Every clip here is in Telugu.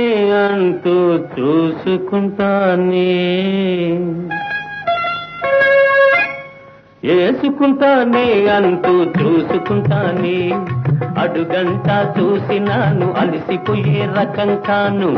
అంటూ చూసుకుంటానే వేసుకుంటానే అంటూ చూసుకుంటానే అడుగంట చూసినాను అలసిపోయే రకం కాను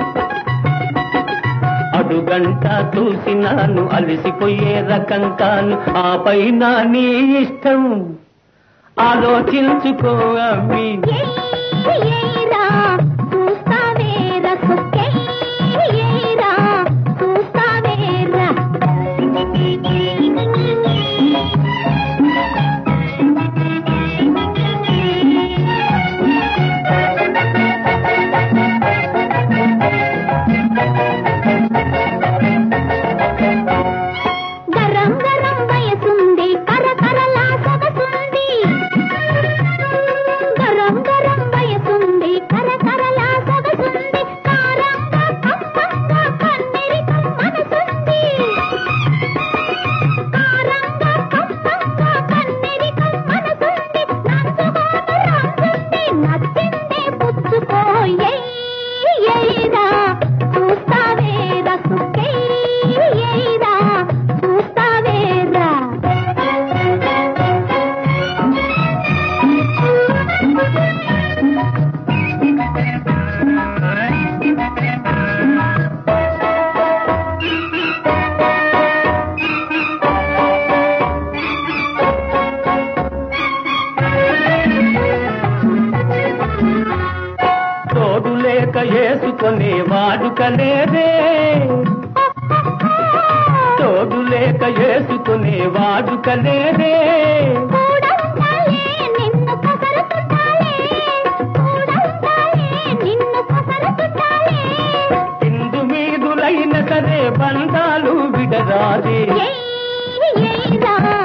అడుగంట చూసినాను అలసిపోయే రకం కాను ఆ పైన నీ ఇష్టం ఆలోచించుకో అమ్మి ఏరా చూస్తావేరా ఏరా చూస్తావేరా గరం గరం వయసుంది కరకరలా సొగసుంది గరం గరం వయసుంది కరకరలా సొగసుంది కారంగా కమ్మంగా కన్నెరికం మనసుంది కారంగా కమ్మంగా కన్నెరికం మనసుంది నంచుకోను రంగుంది నచ్చింది పుచ్చుకో ఏయ్రా చూస్తావేరా సుఖేయ్రా చూస్తావేరా తోడు లేక వేసుకునే వాడుక లేదే తోడు లేక వేసుకునే వాడుక లేదే కూడంతాలే నిన్ను పొగరుతుంటాలే కూడంతాలే నిన్ను పొగరుతుంటాలే ఇందు మీదులైన సరే బంధాలు విడరాదే ఏయ్రా